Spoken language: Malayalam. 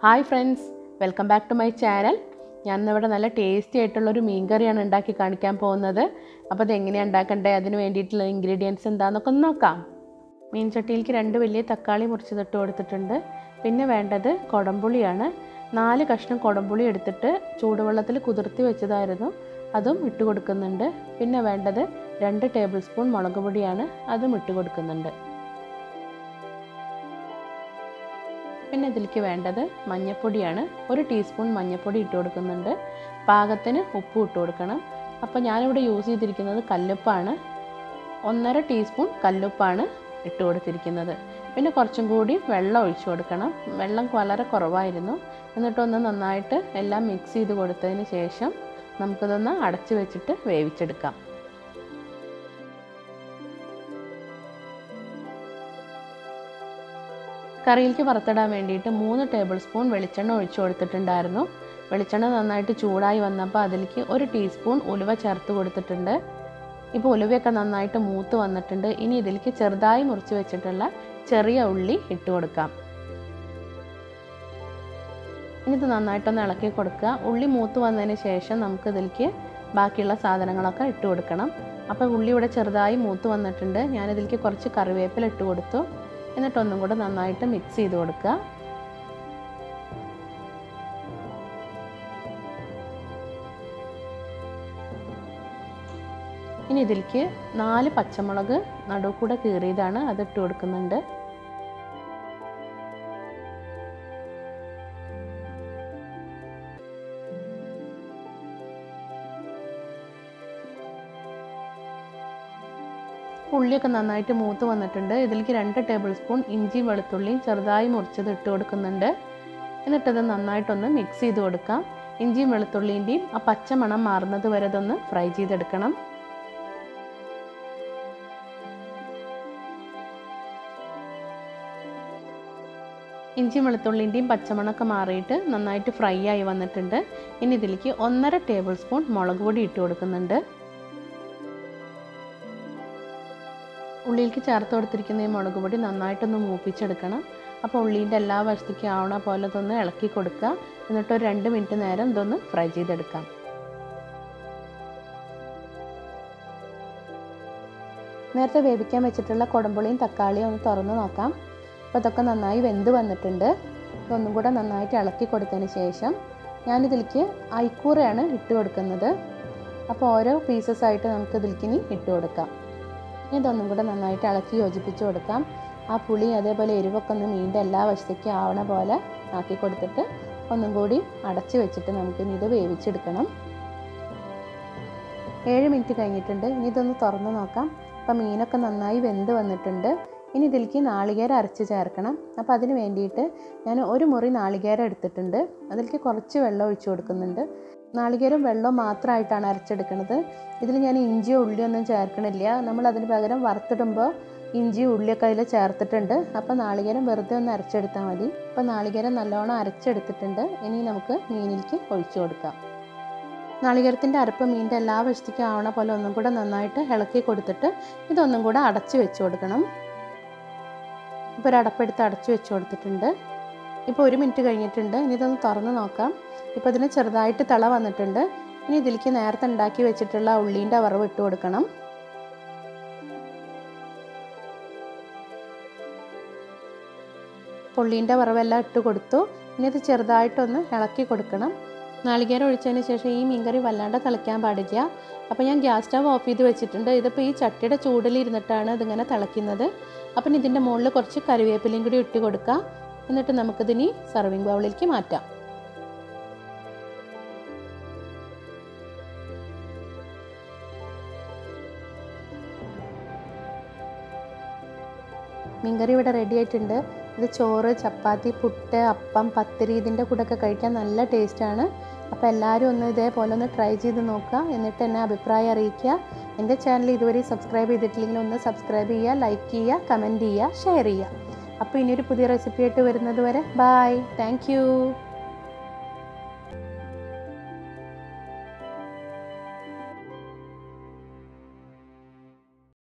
hi friends welcome back to my channel ഞാൻ ഇന്നിവിടെ നല്ല ടേസ്റ്റി ആയിട്ടുള്ളൊരു മീൻ കറിയാണ് ഉണ്ടാക്കി കാണിക്കാൻ പോകുന്നത് അപ്പോൾ അത് എങ്ങനെയാണ് ഉണ്ടാക്കേണ്ടത് അതിന് വേണ്ടിയിട്ടുള്ള ഇൻഗ്രീഡിയൻസ് എന്താണെന്നൊക്കെ ഒന്ന് നോക്കാം മീൻ ചട്ടിയിലേക്ക് രണ്ട് വലിയ തക്കാളി മുറിച്ചതിട്ട് കൊടുത്തിട്ടുണ്ട് പിന്നെ വേണ്ടത് കുടംപുളിയാണ് നാല് കഷ്ണം കുടംപുളി എടുത്തിട്ട് ചൂടുവെള്ളത്തിൽ കുതിർത്തി വെച്ചതായിരുന്നു അതും ഇട്ട് കൊടുക്കുന്നുണ്ട് പിന്നെ വേണ്ടത് രണ്ട് ടേബിൾ സ്പൂൺ മുളക് പൊടിയാണ് അതും ഇട്ട് കൊടുക്കുന്നുണ്ട് പിന്നെ ഇതിലേക്ക് വേണ്ടത് മഞ്ഞൾപ്പൊടിയാണ് ഒരു ടീസ്പൂൺ മഞ്ഞൾപ്പൊടി ഇട്ട് കൊടുക്കുന്നുണ്ട് പാകത്തിന് ഉപ്പ് ഇട്ട് കൊടുക്കണം അപ്പോൾ ഞാനിവിടെ യൂസ് ചെയ്തിരിക്കുന്നത് കല്ലുപ്പാണ് ഒന്നര ടീസ്പൂൺ കല്ലുപ്പാണ് ഇട്ട് കൊടുത്തിരിക്കുന്നത് പിന്നെ കുറച്ചും കൂടി വെള്ളം ഒഴിച്ചു കൊടുക്കണം വെള്ളം വളരെ കുറവായിരുന്നു എന്നിട്ടൊന്ന് നന്നായിട്ട് എല്ലാം മിക്സ് ചെയ്ത് കൊടുത്തതിന് ശേഷം നമുക്കിതൊന്ന് അടച്ചു വെച്ചിട്ട് വേവിച്ചെടുക്കാം കറിയിലേക്ക് വറുത്തിടാൻ വേണ്ടിയിട്ട് മൂന്ന് ടേബിൾ സ്പൂൺ വെളിച്ചെണ്ണ ഒഴിച്ചു കൊടുത്തിട്ടുണ്ടായിരുന്നു വെളിച്ചെണ്ണ നന്നായിട്ട് ചൂടായി വന്നപ്പോൾ അതിലേക്ക് ഒരു ടീസ്പൂൺ ഉലുവ ചേർത്ത് കൊടുത്തിട്ടുണ്ട് ഇപ്പോൾ ഉലുവയൊക്കെ നന്നായിട്ട് മൂത്ത് വന്നിട്ടുണ്ട് ഇനി ഇതിലേക്ക് ചെറുതായി മുറിച്ച് വെച്ചിട്ടുള്ള ചെറിയ ഉള്ളി ഇട്ട് കൊടുക്കാം ഇനി ഇത് നന്നായിട്ടൊന്ന് ഇളക്കി കൊടുക്കുക ഉള്ളി മൂത്ത് വന്നതിന് ശേഷം നമുക്ക് ഇതിലേക്ക് ബാക്കിയുള്ള സാധനങ്ങളൊക്കെ ഇട്ട് കൊടുക്കണം അപ്പോൾ ഉള്ളി ഇവിടെ ചെറുതായി മൂത്ത് വന്നിട്ടുണ്ട് ഞാനിതിലേക്ക് കുറച്ച് കറിവേപ്പില ഇട്ട് കൊടുത്തു എന്നിട്ടൊന്നും കൂടെ നന്നായിട്ട് മിക്സ് ചെയ്ത് കൊടുക്കുക ഇനി ഇതിലേക്ക് നാല് പച്ചമുളക് നടുവ് കൂടെ കീറിയതാണ് അത് ഇട്ട് കൊടുക്കുന്നുണ്ട് ഉള്ളിയൊക്കെ നന്നായിട്ട് മൂത്ത് വന്നിട്ടുണ്ട് ഇതിലേക്ക് രണ്ട് ടേബിൾ സ്പൂൺ ഇഞ്ചി വെളുത്തുള്ളിയും ചെറുതായി മുറിച്ചത് ഇട്ട് കൊടുക്കുന്നുണ്ട് എന്നിട്ടത് നന്നായിട്ടൊന്ന് മിക്സ് ചെയ്ത് കൊടുക്കാം ഇഞ്ചിയും വെളുത്തുള്ളിൻ്റെയും ആ പച്ച മണം മാറുന്നത് വരെ ഇതൊന്ന് ഫ്രൈ ചെയ്തെടുക്കണം ഇഞ്ചിയും വെളുത്തുള്ളിൻ്റെയും പച്ചമണമൊക്കെ മാറിയിട്ട് നന്നായിട്ട് ഫ്രൈ ആയി വന്നിട്ടുണ്ട് ഇനി ഇതിലേക്ക് ഒന്നര ടേബിൾ സ്പൂൺ മുളക് പൊടി ഇട്ട് കൊടുക്കുന്നുണ്ട് ഉള്ളിലേക്ക് ചേർത്ത് കൊടുത്തിരിക്കുന്ന ഈ മുളക് പൊടി നന്നായിട്ടൊന്ന് മൂപ്പിച്ചെടുക്കണം അപ്പോൾ ഉള്ളീൻ്റെ എല്ലാ വശത്തേക്കും ആവണ പോലെ ഇതൊന്ന് ഇളക്കി കൊടുക്കുക എന്നിട്ട് ഒരു രണ്ട് മിനിറ്റ് നേരം ഇതൊന്ന് ഫ്രൈ ചെയ്തെടുക്കാം നേരത്തെ വേവിക്കാൻ വെച്ചിട്ടുള്ള കുടമ്പുളിയും തക്കാളിയും ഒന്ന് തുറന്ന് നോക്കാം അപ്പോൾ ഇതൊക്കെ നന്നായി വെന്ത് വന്നിട്ടുണ്ട് ഇതൊന്നും കൂടെ നന്നായിട്ട് ഇളക്കി കൊടുത്തതിന് ശേഷം ഞാനിതിലേക്ക് ഐക്കൂറയാണ് ഇട്ട് കൊടുക്കുന്നത് അപ്പോൾ ഓരോ പീസസ് ആയിട്ട് നമുക്ക് ഇതിലേക്ക് ഇനി ഇട്ട് കൊടുക്കാം ഇതൊന്നും കൂടെ നന്നായിട്ട് ഇളക്കി യോജിപ്പിച്ച് കൊടുക്കാം ആ പുളി അതേപോലെ എരിവൊക്കെ ഒന്ന് മീൻ്റെ എല്ലാ വശത്തേക്കും ആവണ പോലെ ആക്കി കൊടുത്തിട്ട് ഒന്നും കൂടി അടച്ച് വെച്ചിട്ട് നമുക്കിനി ഇത് വേവിച്ചെടുക്കണം ഏഴ് മിനിറ്റ് കഴിഞ്ഞിട്ടുണ്ട് ഇനി ഇതൊന്ന് തുറന്ന് നോക്കാം അപ്പോൾ മീനൊക്കെ നന്നായി വെന്ത് വന്നിട്ടുണ്ട് ഇനി ഇതിലേക്ക് നാളികേരം അരച്ച് ചേർക്കണം അപ്പോൾ അതിന് വേണ്ടിയിട്ട് ഞാൻ ഒരു മുറി നാളികേരം എടുത്തിട്ടുണ്ട് അതിലേക്ക് കുറച്ച് വെള്ളം ഒഴിച്ചു കൊടുക്കുന്നുണ്ട് നാളികേരം വെള്ളം മാത്രമായിട്ടാണ് അരച്ചെടുക്കുന്നത് ഇതിൽ ഞാൻ ഇഞ്ചിയോ ഉള്ളിയോ ഒന്നും ചേർക്കണില്ല നമ്മൾ അതിന് പകരം വറുത്തിടുമ്പോൾ ഇഞ്ചി ഉള്ളിയൊക്കെ അതിൽ ചേർത്തിട്ടുണ്ട് അപ്പോൾ നാളികേരം വെറുതെ ഒന്ന് അരച്ചെടുത്താൽ മതി അപ്പോൾ നാളികേരം നല്ലോണം അരച്ചെടുത്തിട്ടുണ്ട് ഇനി നമുക്ക് മീനിലേക്ക് ഒഴിച്ചു കൊടുക്കാം നാളികേരത്തിൻ്റെ അരപ്പ് മീനിൻ്റെ എല്ലാ വശത്തേക്കും ആവണ പോലെ ഒന്നും കൂടെ നന്നായിട്ട് ഇളക്കി കൊടുത്തിട്ട് ഇതൊന്നും കൂടെ അടച്ച് വെച്ച് കൊടുക്കണം ഇപ്പോൾ ഒരു അടപ്പെടുത്ത് അടച്ച് വെച്ച് കൊടുത്തിട്ടുണ്ട് ഇപ്പോൾ ഒരു മിനിറ്റ് കഴിഞ്ഞിട്ടുണ്ട് ഇനി ഇതൊന്ന് തുറന്ന് നോക്കാം ഇപ്പോൾ ഇതിന് ചെറുതായിട്ട് തിള വന്നിട്ടുണ്ട് ഇനി ഇതിലേക്ക് നേരത്തെ ഉണ്ടാക്കി വെച്ചിട്ടുള്ള ഉള്ളീൻ്റെ വറവ് ഇട്ട് കൊടുക്കണം പുള്ളീൻ്റെ വറവെല്ലാം ഇട്ട് കൊടുത്തു ഇനി ഇത് ചെറുതായിട്ടൊന്ന് ഇളക്കി കൊടുക്കണം നാളികേരം ഒഴിച്ചതിന് ശേഷം ഈ മീൻകറി വല്ലാണ്ട് തിളയ്ക്കാൻ പാടില്ല അപ്പോൾ ഞാൻ ഗ്യാസ് സ്റ്റവ് ഓഫ് ചെയ്ത് വെച്ചിട്ടുണ്ട് ഇതിപ്പോൾ ഈ ചട്ടിയുടെ ചൂടിലിരുന്നിട്ടാണ് ഇതിങ്ങനെ തിളയ്ക്കുന്നത് അപ്പം ഇതിൻ്റെ മുകളിൽ കുറച്ച് കറിവേപ്പിലയും കൂടി ഇട്ട് കൊടുക്കാം എന്നിട്ട് നമുക്കിതിനി സർവിങ് ബൗളിലേക്ക് മാറ്റാം മീൻകറി ഇവിടെ റെഡി ആയിട്ടുണ്ട് ഇത് ചോറ് ചപ്പാത്തി പുട്ട് അപ്പം പത്തിരി ഇതിൻ്റെ കൂടെയൊക്കെ കഴിക്കാൻ നല്ല ടേസ്റ്റാണ് അപ്പോൾ എല്ലാവരും ഒന്ന് ഇതേപോലെ ഒന്ന് ട്രൈ ചെയ്ത് നോക്കുക എന്നിട്ട് എന്നെ അഭിപ്രായം അറിയിക്കുക എൻ്റെ ചാനൽ ഇതുവരെ സബ്സ്ക്രൈബ് ചെയ്തിട്ടില്ലെങ്കിൽ ഒന്ന് സബ്സ്ക്രൈബ് ചെയ്യുക ലൈക്ക് ചെയ്യുക കമൻറ്റ് ചെയ്യുക ഷെയർ ചെയ്യുക അപ്പോൾ ഇനിയൊരു പുതിയ റെസിപ്പി ആയിട്ട് വരുന്നത് വരെ ബായ് താങ്ക്